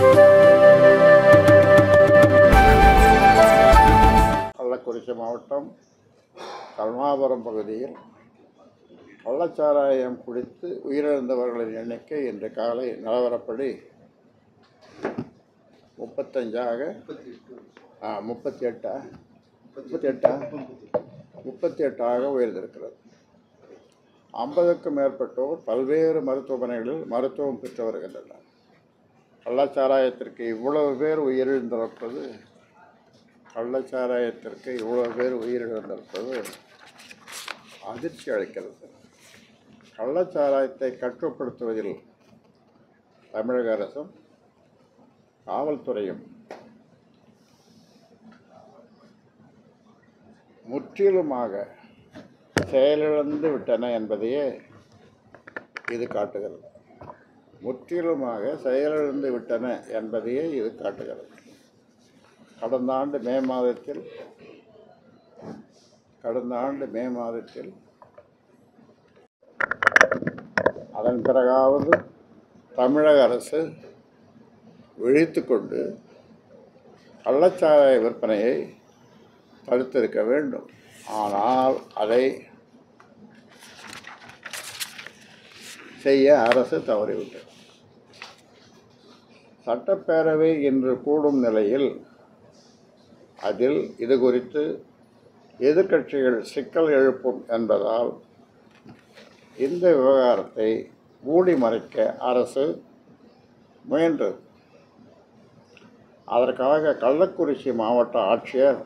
கள்ளக்குறிச்சி மாவட்டம் கல்மாபுரம் பகுதியில் கள்ளச்சாராயம் குடித்து உயிரிழந்தவர்களின் எண்ணிக்கை இன்று காலை நிலவரப்படி முப்பத்தஞ்சாக ஆ முப்பத்தி எட்டா முப்பத்தி எட்டா முப்பத்தி எட்டாக உயர்ந்திருக்கிறது ஐம்பதுக்கும் மேற்பட்டோர் பல்வேறு மருத்துவமனைகளில் மருத்துவம் பெற்று வருகின்றனர் கள்ளச்சாராயத்திற்கு இவ்வளவு பேர் உயிரிழந்திருப்பது கள்ளச்சாராயத்திற்கு இவ்வளவு பேர் உயிரிழந்திருப்பது அதிர்ச்சி அளிக்கிறது கள்ளச்சாராயத்தை கட்டுப்படுத்துவதில் தமிழக அரசும் காவல்துறையும் முற்றிலுமாக செயலிழந்து விட்டன என்பதையே இது காட்டுகிறது முற்றிலுமாக செயலிழந்து விட்டன என்பதையே இது காட்டுகிறது கடந்த ஆண்டு மே மாதத்தில் கடந்த ஆண்டு மே மாதத்தில் அதன் பிறகாவது தமிழக அரசு விழித்து கொண்டு கள்ளச்சாராய விற்பனையை தடுத்திருக்க வேண்டும் ஆனால் அதை செய்ய அரசு தவறிவிட்டது சட்டப்பேரவை இன்று கூடும் நிலையில் அதில் இது குறித்து எதிர்க்கட்சிகள் சிக்கல் எழுப்பும் என்பதால் இந்த விவகாரத்தை மூடி மறைக்க அரசு முயன்றது அதற்காக கள்ளக்குறிச்சி மாவட்ட ஆட்சியர்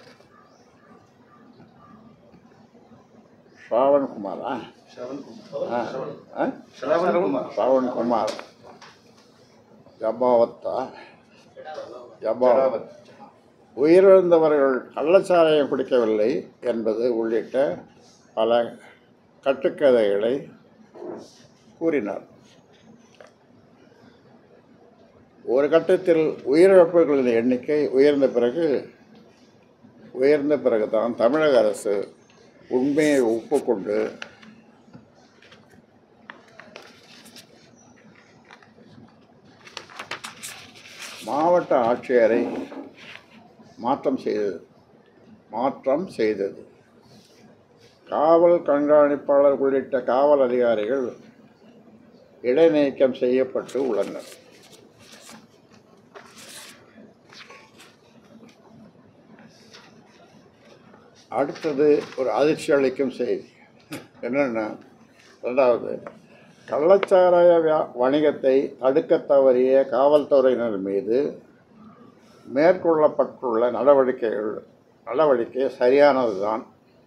ஸ்ராவண்குமாரா ஆ ஆ ஸ்ராவண்குமார் ஜபாவத்தா ஜபாவத் உயிரிழந்தவர்கள் கள்ளச்சாராயம் குடிக்கவில்லை என்பது உள்ளிட்ட பல கட்டுக்கதைகளை கூறினார் ஒரு கட்டத்தில் உயிரிழப்புகளின் எண்ணிக்கை உயர்ந்த பிறகு உயர்ந்த பிறகுதான் தமிழக அரசு உண்மையை ஒப்புக்கொண்டு மாவட்ட ஆட்சியரை மாற்றம் செய்தது மாற்றம் செய்தது காவல் கண்காணிப்பாளர் உள்ளிட்ட காவல் அதிகாரிகள் இடைநீக்கம் செய்யப்பட்டு உள்ளனர் அடுத்தது ஒரு அதிர்ச்சி அளிக்கும் செய்தி என்னென்னா ரெண்டாவது கள்ளச்சாராய வியா வணிகத்தை தடுக்க தவறிய காவல்துறையினர் மீது மேற்கொள்ளப்பட்டுள்ள நடவடிக்கைகள் நடவடிக்கை சரியானது தான்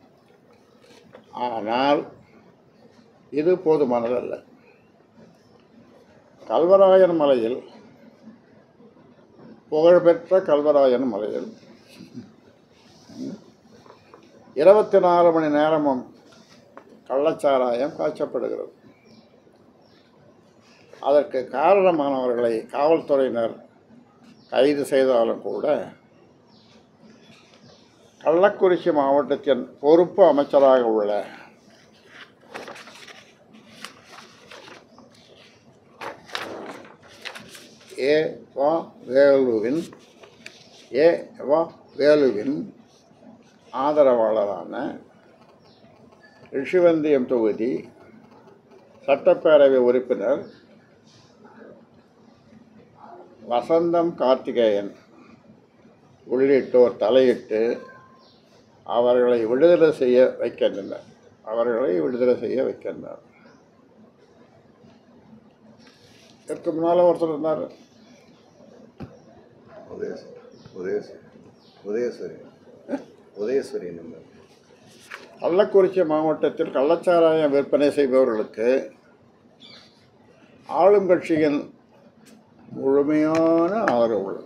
ஆனால் இது போதுமானதல்ல கல்வராயன் மலையில் புகழ்பெற்ற கல்வராயன் மலையில் இருபத்தி நாலு மணி நேரமும் கள்ளச்சாராயம் காய்ச்சப்படுகிறது அதற்கு காரணமானவர்களை காவல்துறையினர் கைது செய்தாலும் கூட கள்ளக்குறிச்சி மாவட்டத்தின் பொறுப்பு அமைச்சராக உள்ள ஏ வா வேலுவின் ஏ வா வேலுவின் ஆதரவாளரான ரிஷிவந்தியம் தொகுதி சட்டப்பேரவை உறுப்பினர் வசந்தம் கார்த்திகேயன் உள்ளிட்டோர் தலையிட்டு அவர்களை விடுதலை செய்ய வைக்கின்றனர் அவர்களை விடுதலை செய்ய வைக்கின்றனர் இதற்கு முன்னால் ஒருத்தர் இருந்தார் உதயஸ்வரி உதயஸ்வரி உதயஸ்வரி உதயஸ்வரி நம்ம கள்ளக்குறிச்சி மாவட்டத்தில் கள்ளச்சாராயம் விற்பனை செய்பவர்களுக்கு ஆளும் கட்சியின் முழுமையான ஆதரவு உள்ளது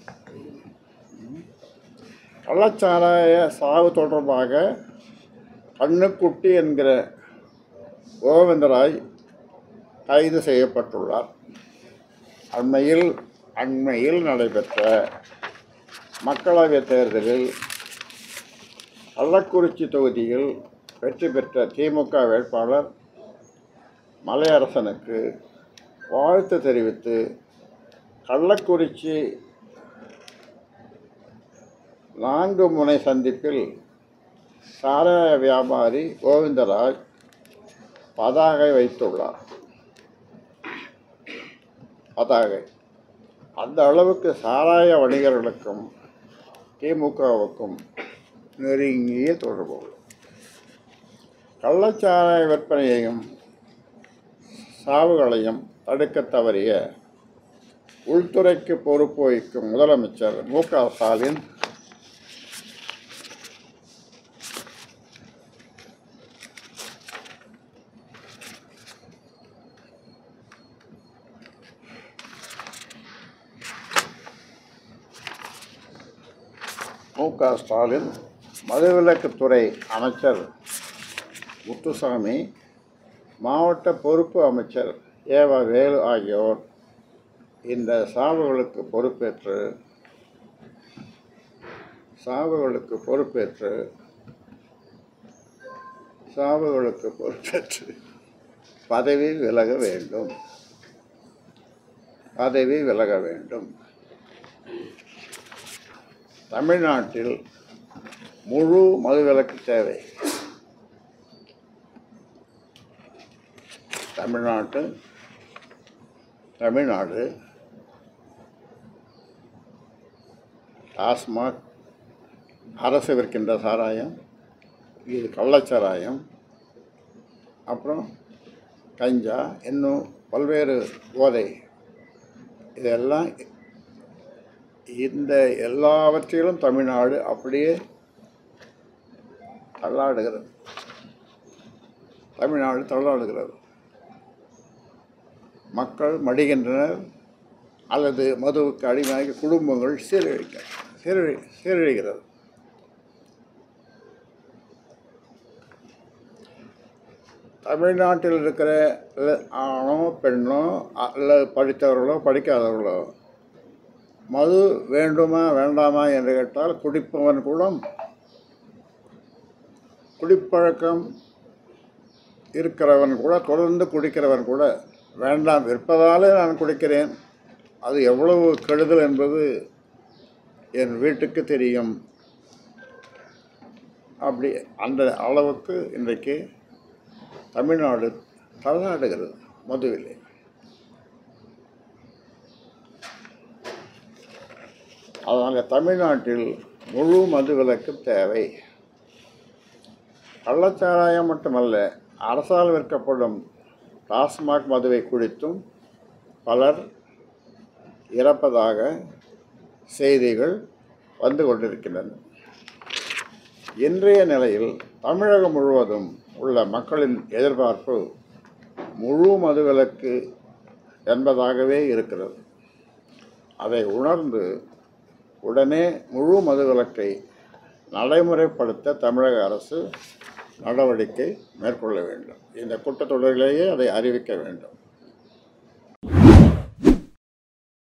கள்ளச்சாராய சாவு தொடர்பாக கண்ணுக்குட்டி என்கிற கோவிந்தராய் கைது செய்யப்பட்டுள்ளார் அண்மையில் அண்மையில் நடைபெற்ற மக்களவைத் தேர்தலில் கள்ளக்குறிச்சி தொகுதியில் வெற்றி பெற்ற திமுக வேட்பாளர் மலையரசனுக்கு வாழ்த்து தெரிவித்து கள்ளக்குறிச்சி நான்கு முனை சந்திப்பில் சாராய வியாபாரி கோவிந்தராஜ் பதாகை வைத்துள்ளார் பதாகை அந்த அளவுக்கு சாராய வணிகர்களுக்கும் திமுகவுக்கும் நெருங்கிய தொடர்பு உள்ளது. கள்ளச்சாராய விற்பனையையும் சாவுகளையும் தடுக்க தவறிய உள்துறைக்கு பொறுப்பு வகிக்கும் முதலமைச்சர் மு க ஸ்டாலின் மு க ஸ்டாலின் மதுவிலக்குத்துறை அமைச்சர் முத்துசாமி மாவட்ட பொறுப்பு அமைச்சர் ஏவ வேலு ஆகியோர் இந்த சாவுகளுக்கு பொறுப்பேற்று சாவுகளுக்கு பொறுப்பேற்று சாவுகளுக்கு பொறுப்பேற்று பதவி விலக வேண்டும் பதவி விலக வேண்டும் தமிழ்நாட்டில் முழு மதுவிலக்கு தேவை தமிழ்நாட்டு தமிழ்நாடு டாஸ்மாக் அரசு விற்கின்ற சாராயம் இது கள்ளச்சாராயம் அப்புறம் கஞ்சா இன்னும் பல்வேறு போதை இதெல்லாம் இந்த எல்லாவற்றிலும் தமிழ்நாடு அப்படியே தள்ளாடுகிறது தமிழ்நாடு தள்ளாடுகிறது மக்கள் மடிகின்றனர் அல்லது மதுவுக்கு அடிமையாகி குடும்பங்கள் சீரழிக்க சீரழி சீரழிகிறது தமிழ்நாட்டில் இருக்கிற இல்ல- ஆணோ பெண்ணோ அல்லது படித்தவர்களோ படிக்காதவர்களோ மது வேண்டுமா வேண்டாமா என்று கேட்டால் குடிப்பவன் கூட குடிப்பழக்கம் இருக்கிறவன் கூட தொடர்ந்து குடிக்கிறவன் கூட வேண்டாம் விற்பதாலே நான் குடிக்கிறேன் அது எவ்வளவு கெடுதல் என்பது என் வீட்டுக்கு தெரியும் அப்படி அந்த அளவுக்கு இன்றைக்கு தமிழ்நாடு தள்ளாடுகிறது மதுவிலே அதனால் தமிழ்நாட்டில் முழு மதுவிலக்கு தேவை கள்ளச்சாராயம் மட்டுமல்ல அரசால் விற்கப்படும் டாஸ்மாக் மதுவை குடித்தும் பலர் இறப்பதாக செய்திகள் வந்து கொண்டிருக்கின்றன இன்றைய நிலையில் தமிழகம் முழுவதும் உள்ள மக்களின் எதிர்பார்ப்பு முழு மதுவிலக்கு என்பதாகவே இருக்கிறது அதை உணர்ந்து உடனே முழு மதுவிலக்கை நடைமுறைப்படுத்த தமிழக அரசு நடவடிக்கை மேற்கொள்ள வேண்டும் இந்த கூட்டத்தொடரிலேயே அதை அறிவிக்க வேண்டும்